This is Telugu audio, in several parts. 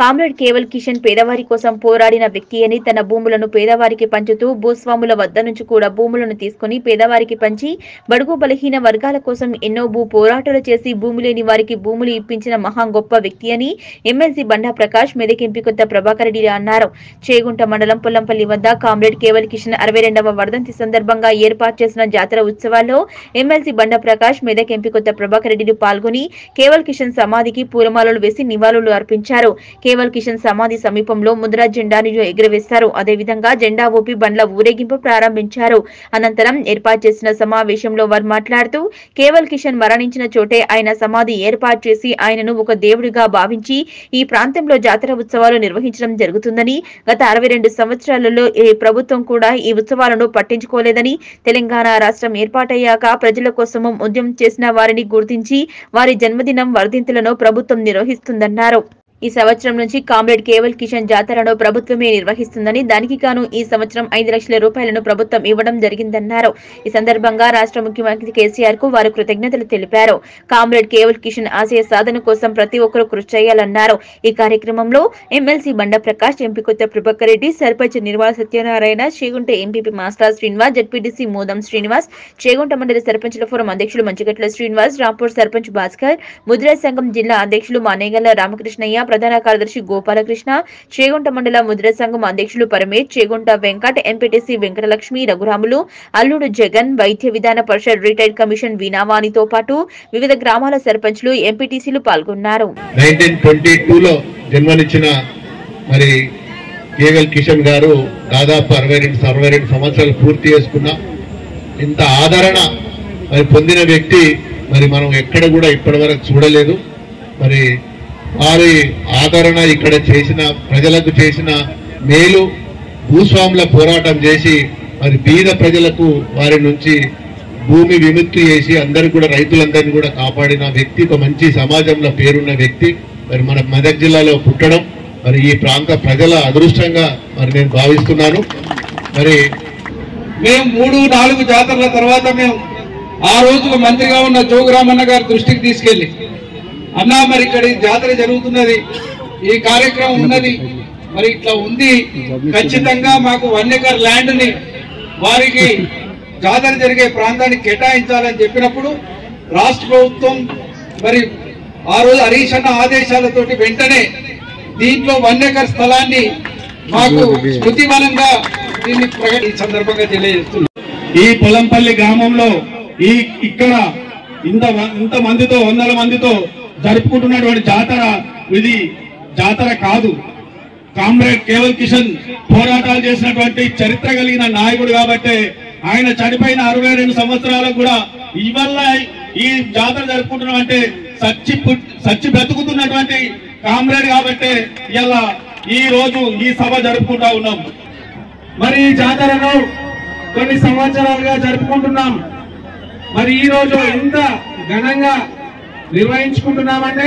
కామ్రేడ్ కేవల్ కిషన్ పేదవారి కోసం పోరాడిన వ్యక్తి అని తన భూములను పేదవారికి పంచుతూ భూస్వాముల వద్ద నుంచి కూడా భూములను తీసుకుని పేదవారికి పంచి బడుగు బలహీన వర్గాల కోసం ఎన్నో భూ పోరాటాలు చేసి భూమి లేని వారికి భూములు ఇప్పించిన మహా గొప్ప వ్యక్తి అని ఎమ్మెల్సీ బండా ప్రకాష్ మెదక్ ఎంపీ కొత్త ప్రభాకర్ రెడ్డి అన్నారు చేగుంట మండలం పొల్లంపల్లి వద్ద కామ్రేడ్ కేవల్ కిషన్ అరవై రెండవ వర్ధంతి సందర్భంగా ఏర్పాటు చేసిన జాతర ఉత్సవాల్లో ఎమ్మెల్సీ బండా ప్రకాష్ మెదక్ ఎంపీ కొత్త ప్రభాకర్ రెడ్డిలు పాల్గొని కేవల్ కిషన్ సమాధికి పూలమాలలు వేసి నివాళులు అర్పించారు కేవల్ కిషన్ సమాధి సమీపంలో ముద్రా జెండాను ఎగురవేశారు అదేవిధంగా జెండా ఊపి బండ్ల ఊరేగింపు ప్రారంభించారు అనంతరం ఏర్పాటు చేసిన సమావేశంలో వారు మాట్లాడుతూ కేవల్ కిషన్ మరణించిన చోటే ఆయన సమాధి ఏర్పాటు చేసి ఆయనను ఒక దేవుడిగా భావించి ఈ ప్రాంతంలో జాతర ఉత్సవాలు నిర్వహించడం జరుగుతుందని గత అరవై రెండు సంవత్సరాలలో ఈ ప్రభుత్వం కూడా ఈ ఉత్సవాలను పట్టించుకోలేదని తెలంగాణ రాష్ట్రం ఏర్పాటయ్యాక ప్రజల కోసము ఉద్యమం చేసిన వారిని గుర్తించి వారి జన్మదినం వర్ధింతులను ప్రభుత్వం నిర్వహిస్తుందన్నారు ఈ సంవత్సరం నుంచి కామ్రేడ్ కేవల్ కిషన్ జాతరను ప్రభుత్వమే నిర్వహిస్తుందని దానికి గాను ఈ సంవత్సరం ఐదు లక్షల రూపాయలను ప్రభుత్వం ఇవ్వడం జరిగిందన్నారు ఈ సందర్భంగా రాష్ట్ర ముఖ్యమంత్రి కేసీఆర్ కు వారు కృతజ్ఞతలు తెలిపారు కామ్రేడ్ కేవల్ కిషన్ ఆశయ సాధన కోసం ప్రతి ఒక్కరూ కృషి చేయాలన్నారు ఈ కార్యక్రమంలో ఎమ్మెల్సీ బండ Prakash MP Kotha Prabhakar Reddy sarpanch Nirmala Satyanarayana Chegunta MPP master Srinivas ZPTC Modam Srinivas Chegunta మండలి సర్పంచుల ఫోరం అధ్యక్షులు మంచిగట్ల శ్రీనివాస్ రాంపూర్ సర్పంచ్ భాస్కర్ ముద్రా సంఘం జిల్లా అధ్యక్షులు మానేగల్ల రామకృష్ణయ్య ప్రధాన కార్యదర్శి గోపాలకృష్ణ చేగుంట మండల ముద్రా సంఘం అధ్యక్షులు పరమేశ్ చేగుంట వెంకట్ ఎంపీటీసీ వెంకటలక్ష్మి రఘురాములు అల్లుడు జగన్ వైద్య విధాన పరిషత్ రిటైర్డ్ కమిషన్ వీణావాణితో పాటు వివిధ గ్రామాల సర్పంచ్లు ఎంపీటీసీలు పాల్గొన్నారు నైన్టీన్ ట్వంటీ టూలో జన్మనిచ్చిన మరి కేవల్ కిషన్ గారు దాదాపు అరవై రెండు అరవై రెండు సంవత్సరాలు పూర్తి చేసుకున్న ఇంత ఆదరణ మరి పొందిన వ్యక్తి మరి మనం ఎక్కడ కూడా ఇప్పటివరకు చూడలేదు మరి వారి ఆదరణ ఇక్కడ చేసిన ప్రజలకు చేసిన మేలు భూస్వాముల పోరాటం చేసి మరి బీద ప్రజలకు వారి నుంచి భూమి విముక్తి చేసి అందరు కూడా రైతులందరినీ కూడా కాపాడిన వ్యక్తి ఒక మంచి సమాజంలో పేరున్న వ్యక్తి మరి మన మెదక్ జిల్లాలో పుట్టడం మరి ఈ ప్రాంత ప్రజల అదృష్టంగా మరి నేను భావిస్తున్నాను మరి మేము మూడు నాలుగు జాతరల తర్వాత మేము ఆ రోజులు మంత్రిగా ఉన్న జోగురామన్న గారి దృష్టికి తీసుకెళ్లి అన్నా మరి ఇక్కడ ఈ జాతర జరుగుతున్నది ఈ కార్యక్రమం ఉన్నది మరి ఇట్లా ఉంది ఖచ్చితంగా మాకు వన్ ఎకర్ ల్యాండ్ ని వారికి జాతర జరిగే ప్రాంతానికి కేటాయించాలని చెప్పినప్పుడు రాష్ట్ర ప్రభుత్వం మరి ఆ రోజు హరీష్ అన్న ఆదేశాలతోటి వెంటనే దీంట్లో వన్ ఎకర్ స్థలాన్ని మాకు స్మృతి బలంగా దీన్ని ప్రకటి ఈ సందర్భంగా తెలియజేస్తున్నాం ఈ పొలంపల్లి గ్రామంలో ఈ ఇక్కడ ఇంత వ- ఇంత మందితో వందల మందితో జరుపుకుంటున్నటువంటి జాతర ఇది జాతర కాదు కామ్రేడ్ కేవల్ కిషన్ పోరాటాలు చేసినటువంటి చరిత్ర కలిగిన నాయకుడు కాబట్టి ఆయన చనిపోయిన అరవై రెండు సంవత్సరాలకు కూడా ఇవల్ల ఈ జాతర జరుపుకుంటున్నాం అంటే సచ్చి పుట్- సచ్చి బ్రతుకుతున్నటువంటి కామ్రేడ్ కాబట్టి ఇలా ఈ రోజు ఈ సభ జరుపుకుంటా ఉన్నాం మరి ఈ జాతరను కొన్ని సంవత్సరాలుగా జరుపుకుంటున్నాం మరి ఈ రోజు ఇంత ఘనంగా నిర్వహించుకుంటున్నామంటే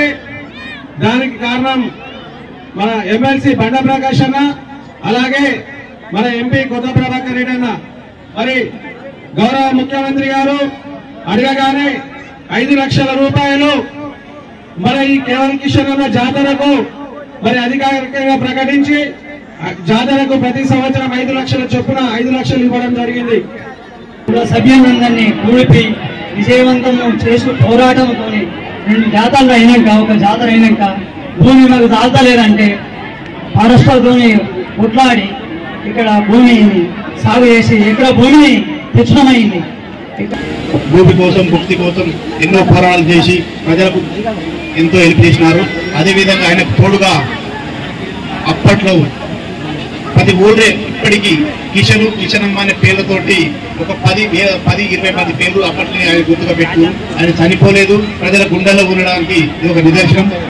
దానికి కారణం మన ఎమ్మెల్సీ బండ ప్రకాష్ అన్న అలాగే మన ఎంపీ కొత్త ప్రభాకర్ రెడ్డి అన్న మరి గౌరవ ముఖ్యమంత్రి గారు అడగగానే ఐదు లక్షల రూపాయలు మన ఈ కేవల్ కిషన్ అన్న జాతరకు మరి అధికారికంగా ప్రకటించి ఆ జాతరకు ప్రతి సంవత్సరం ఐదు లక్షల చొప్పున ఐదు లక్షలు ఇవ్వడం జరిగింది ఇప్పుడు సభ్యులందరినీ కూడిపి విజయవంతం చేసి పోరాటంతో రెండు జాతరలు అయినాక ఒక జాతర అయినాక భూమి మాకు దాల్తలేదంటే ఫారెస్ట్తోని కొట్లాడి ఇక్కడ భూమిని సాగు చేసి ఇక్కడ భూమిని తెచ్చడమైంది భూమి కోసం భక్తి కోసం ఎన్నో పోరాటాలు చేసి ప్రజలకు ఎంతో హెల్ప్ చేసినారు అదేవిధంగా ఆయనకు తోడుగా అప్పట్లో పది ఊళ్ళే ఇప్పటికీ కిషన్ కిషన్ అమ్మ అనే పేర్లతోటి ఒక పది వే- పది ఇరవై పది పేర్లు అప్పట్లో ఆయన గుర్తుగా పెట్టు ఆయన చనిపోలేదు ప్రజల గుండెల్లో ఉండడానికి ఇది ఒక నిదర్శనం